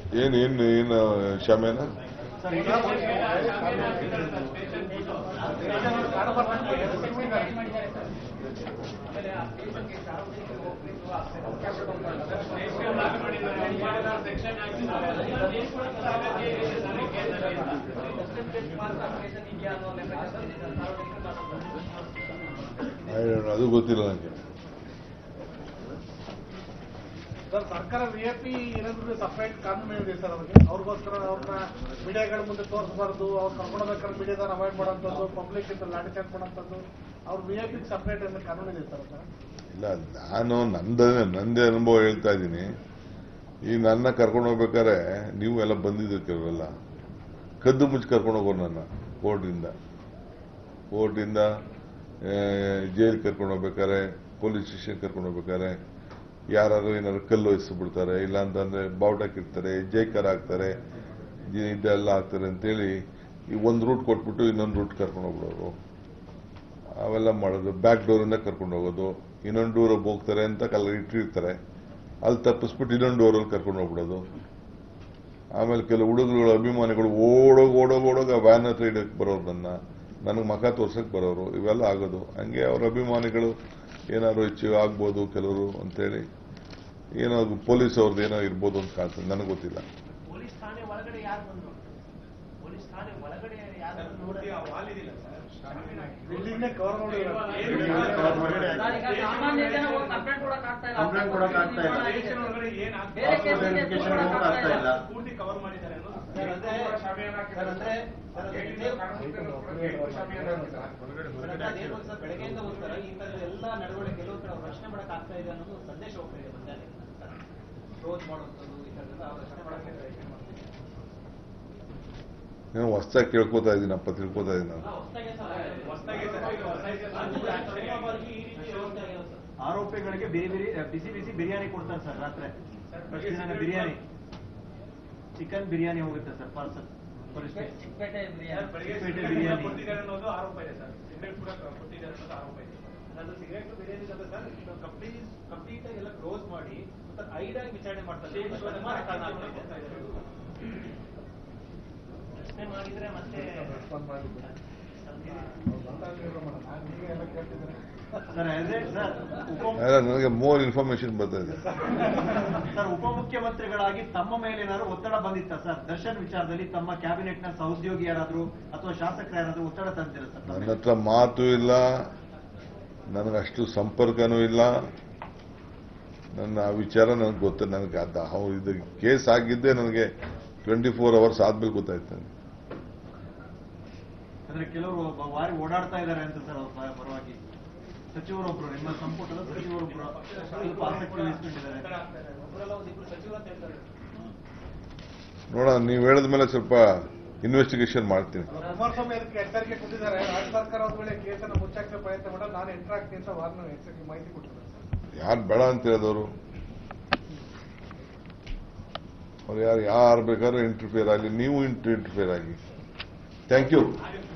ಏನು ಏನು ಏನು ಶಾಮ್ಯಾನ ಸರ್ ಈಗ I don't know, ಅದು ಗೊತ್ತಿಲ್ಲ ನನಗೆ ಸರ್ ಸರ್ಕಾರ ವಿಎಪಿ ಏನಾದ್ರು ಸಪರೇಟ್ ಕಾನೂನು ಇದೆ ಸರ್ ಅವ್ರಿಗೆ ಅವ್ರಿಗೋಸ್ಕರ ಅವ್ರನ್ನ ಮೀಡಿಯಾಗಳ ಮುಂದೆ ತೋರಿಸಬಾರ್ದು ಅವ್ರು ಕರ್ಕೊಂಡೋಗ್ಬೇಕಾದ್ರೆ ಮೀಡಿಯಾದನ್ನ ಅವಾಯ್ಡ್ ಮಾಡೋಂಥದ್ದು ಪಬ್ಲಿಕ್ ಇದ್ದ ಲಾಠಿ ಚಾರ್ಜ್ ಮಾಡೋಂಥದ್ದು ಅವ್ರ ವಿಎಪಿ ಸಪರೇಟ್ ಅಂತ ಕಾನೂನು ಇದೆ ಸರ್ ಅದು ಇಲ್ಲ ನಾನು ನಂದೇ ನಂದೇ ಅನುಭವ ಹೇಳ್ತಾ ಇದ್ದೀನಿ ಈ ನನ್ನ ಕರ್ಕೊಂಡು ಹೋಗ್ಬೇಕಾದ್ರೆ ನೀವು ಎಲ್ಲ ಬಂದಿದ್ದೀರಿ ಕೆಲವೆಲ್ಲ ಕದ್ದು ಮುಚ್ಚಿ ಕರ್ಕೊಂಡು ಹೋಗೋರು ನನ್ನ ಕೋರ್ಟಿಂದ ಕೋರ್ಟಿಂದ ಜೈಲ್ ಕರ್ಕೊಂಡು ಹೋಗ್ಬೇಕಾದ್ರೆ ಪೊಲೀಸ್ ಸ್ಟೇಷನ್ ಕರ್ಕೊಂಡು ಹೋಗ್ಬೇಕಾದ್ರೆ ಯಾರು ಏನಾದ್ರು ಕಲ್ಲು ಬಿಡ್ತಾರೆ ಇಲ್ಲ ಅಂತಂದ್ರೆ ಬಾವುಟಕ್ಕಿರ್ತಾರೆ ಜೈಕರ್ ಹಾಕ್ತಾರೆ ಇದ್- ಇದೆಲ್ಲ ಹಾಕ್ತಾರೆ ಅಂತೇಳಿ ಈ ಒಂದು ರೂಟ್ ಕೊಟ್ಬಿಟ್ಟು ಇನ್ನೊಂದು ರೂಟ್ ಕರ್ಕೊಂಡು ಹೋಗ್ಬಿಡೋರು ಅವೆಲ್ಲ ಮಾಡೋದು ಬ್ಯಾಕ್ ಡೋರಿಂದ ಕರ್ಕೊಂಡು ಹೋಗೋದು ಇನ್ನೊಂದು ಡೋರ್ ಹೋಗ್ತಾರೆ ಅಂತ ಕಲ್ಲ ಇಟ್ಟಿರ್ತಾರೆ ಅಲ್ಲಿ ತಪ್ಪಿಸ್ಬಿಟ್ಟು ಇನ್ನೊಂದು ಡೋರಲ್ಲಿ ಕರ್ಕೊಂಡು ಹೋಗ್ಬಿಡೋದು ಆಮೇಲೆ ಕೆಲವು ಹುಡುಗರುಗಳ ಅಭಿಮಾನಿಗಳು ಓಡೋಗ್ ಓಡೋಗ್ ಓಡೋಗ ವ್ಯಾನ್ ಹತ್ರ ಇಡಕ್ ಬರೋರು ನನ್ನ ನನಗೆ ಮಖ ತೋರ್ಸಕ್ ಬರೋರು ಇವೆಲ್ಲ ಆಗೋದು ಹಂಗೆ ಅವ್ರ ಅಭಿಮಾನಿಗಳು ಏನಾದ್ರು ಹೆಚ್ಚು ಆಗ್ಬೋದು ಕೆಲವರು ಅಂತೇಳಿ ಏನೋ ಪೊಲೀಸ್ ಅವ್ರದ್ದು ಏನೋ ಇರ್ಬೋದು ಅಂತ ಕಾಣ್ತದೆ ನನಗೆ ಗೊತ್ತಿಲ್ಲ ಪೊಲೀಸ್ ಠಾಣೆ ಒಳಗಡೆ ಯಾರು ಬಂದ್ರು ಪೊಲೀಸ್ ಠಾಣೆ ಒಳಗಡೆ ಯಾರು ಬಿಲ್ಡಿಂಗ್ನೇ ಕವರ್ ಮಾಡಿರೋ ಸಾಮಾನ್ಯ ಜನ ಹೋಗಿ ಕಂಪ್ಲೇಂಟ್ ಕೊಡಕ್ ಆಗ್ತಾ ಇಲ್ಲ ಕಂಪ್ಲೇಂಟ್ ಕೊಡಕ್ ಆಗ್ತಾ ಇಲ್ಲ. ಬೇರೆ ಕೇಸಿಗೆ Identification ಹೋಗಕ್ ಆಗ್ತಾ ಇಲ್ಲ. ಪೂರ್ತಿ ಕವರ್ ಮಾಡಿದ್ದಾರೆ ಅನ್ನೋದು ಸರ್ ಅಂದ್ರೆ ಸರ್ ಅಂದ್ರೆ ಸರ್ ಅಂದ್ರೆ ಅದೇನು ಸರ್ ಬೆಳಗ್ಗೆಯಿಂದ ಹೋಗ್ತಾರೆ ಈ ತರದ ಎಲ್ಲ ನಡವಳಿಕೆ ಕೆಲವು ಕಡೆ ಅವ್ರು ರಕ್ಷಣೆ ಮಾಡಕ್ ಆಗ್ತಾ ಇದೆ ಅನ್ನೋದು ಒಂದು ಸಂದೇಶ ಹೋಗ್ತಾ ಇದೆ ಮಧ್ಯಾಹ್ನ ಕ್ಲೋಸ್ ಮಾಡುವಂಥದ್ದು ಈ ತರದೆಲ್ಲ ಅವ್ರು ರಕ್ಷಣೆ ಮಾಡಕ್ಕೆ ಪ್ರಯತ್ನ ಮಾಡ್ತಿದ್ದಾರೆ నేను ಹೊಸ್ದಾಗಿ ಕೇಳ್ಕೊತಾ ಇದ್ದೀನಪ್ಪ ತಿಳ್ಕೊತಾ ಇದ್ದೀನಿ ನಾನು ಹೊಸದಾಗಿ ಸರ್ ಹೊಸ್ದಾಗಿ ಸರ್, ಈಗ ಹೊಸ್ದಾಗಿ ಸರ್. ಅಂತಿಮವಾಗಿ ಈ ರೀತಿ ವ್ಯವಸ್ಥೆ ಆಗಿದೆ ಸರ್ ಆರೋಪಿಗಳಿಗೆ ಬಿರಿ ಬಿರಿ ಬಿಸಿ ಬಿಸಿ ಬಿರಿಯಾನಿ ಕೊಡ್ತಾರೆ ಸರ್ ರಾತ್ರಿ ಫಸ್ಟ್ ದಿನ ಬಿರಿಯಾನಿ ಚಿಕನ್ ಬಿರಿಯಾನಿ ಹೋಗುತ್ತೆ sir parcel Chikkapete sir, biryani ಬೆಳಿಗ್ಗೆ ಸಿಗರೇಟ್ ಸಿಗರೇಟ್ ಬಿರಿಯಾನಿ. ಕೊಟ್ಟಿದ್ದಾರೆ ಅನ್ನೋದು ಆರೋಪ ಇದೆ ಸರ್ ಸಿಗರೇಟ್ ಕೂಡ ಕೊಟ್ಟಿದ್ದಾರೆ ಅನ್ನೋದು ಆರೋಪ ಇದೆ ಅದು ಸಿಗರೇಟ್ ಬಿರಿಯಾನಿ ಜೊತೆ ಸರ್ ಕಂಪ್ಲೀಟ್ ಕಂಪ್ಲೀಟ್ ಆಗಿ ಎಲ್ಲ ಕ್ಲೋಸ್ ಮಾಡಿ ಮತ್ತೆ ಐಡ್ ಆಗಿ ವಿಚಾರಣೆ ಮಾಡ್ತಾರೆ ಸುಮಾರು ಕಾರಣ ಆಗ್ತಾ ಇದೆ. ಪ್ರಶ್ನೆ ಮಾಡಿದ್ರೆ ಮತ್ತೆ ಎಲ್ಲ ಕೇಳ್ತಿದ್ದಾರೆ ಸರ್ ಅದೇ ಸರ್ ಉಪ ಅಲ್ಲ, ನನಗೆ ಮೋರ್ ಇನ್ಫಾರ್ಮೇಶನ್ ಬರ್ತಾ ಇದೆ ಸರ್ ಉಪಮುಖ್ಯಮಂತ್ರಿಗಳಾಗಿ ತಮ್ಮ ಮೇಲೆ ಏನಾದ್ರು ಒತ್ತಡ ಬಂದಿತ್ತ ಸರ್ ದರ್ಶನ್ ವಿಚಾರದಲ್ಲಿ ತಮ್ಮ ಕ್ಯಾಬಿನೆಟ್ ನ ಸಹೋದ್ಯೋಗಿ ಯಾರಾದ್ರೂ ಅಥವಾ ಶಾಸಕರು ಯಾರಾದ್ರೂ ಒತ್ತಡ ತಂದಿರ ಸರ್ ತಮ್ಮ ನನ್ನ ಮೇಲೆ? ಹತ್ರ ಮಾತು ಇಲ್ಲ ನನಗಷ್ಟು ಸಂಪರ್ಕನೂ ಇಲ್ಲ ನನ್ನ ಆ ವಿಚಾರ ನನಗೆ ಗೊತ್ತ ನನಗೆ ಅದ ಅವ್ರು ಇದು ಕೇಸ್ ಆಗಿದ್ದೇ ನನಗೆ ಟ್ವೆಂಟಿ ಫೋರ್ ಅವರ್ಸ್ ಆದ್ಮೇಲೆ ಗೊತ್ತಾಯ್ತು ನನಗೆ ಅಂದ್ರೆ ಕೆಲವರು ಒಬ್ಬ ವಾರಿ ಓಡಾಡ್ತಾ ಇದ್ದಾರೆ ಅಂತ ಸರ್ ಅವ್ರ ಪರ- ಪರವಾಗಿ ಸಚಿವರೊಬ್ರು ನಿಮ್ಮ ಸಂಪುಟದ ಸಚಿವರೊಬ್ರು ಸ್ವಲ್ಪ ಆಸಕ್ತಿ ವಹಿಸ್ಕೊಂಡಿದ್ದಾರೆ ಒಬ್ಬರಲ್ಲ ಒಂದಿಬ್ರು ಸಚಿವರು ಅಂತ ಹೇಳ್ತಾರೆ ನೋಡೋಣ ನೀವು ಹೇಳಿದ ಮೇಲೆ ಸ್ವಲ್ಪ ಇನ್ವೆಸ್ಟಿಗೇಷನ್ ಮಾಡ್ತೀನಿ ಕುಮಾರಸ್ವಾಮಿ ಅದಕ್ಕೆ ಎಚ್ಚರಿಕೆ ಕೊಟ್ಟಿದ್ದಾರೆ ರಾಜ್ಯ ಸರ್ಕಾರ ಒಂದ್ ವೇಳೆ ಕೇಸನ್ನು ಮುಚ್ಚಾಕ್ಸೋ ಪ್ರಯತ್ನ ಮಾಡ ನಾನು ಎಂಟರ್ ಆಗ್ತೀನಿ ಅಂತ ವಾರ್ನ ಎಚ್ಚರಿಕೆ ಮಾಹಿತಿ ಕೊಟ್ಟಿದ್ದಾರೆ ಸರ್ ಯಾರು ಬೇಡ ಅಂತ ಹೇಳಿದವರು ಅವ್ರು ಯಾರು ಯಾರು ಬೇಕಾದ್ರೂ ಇಂಟರ್ಫಿಯರ್ ಆಗಲಿ ನೀವು ಇಂಟರ್ಫಿಯರ್ ಆಗಿ ಥ್ಯಾಂಕ್ ಯು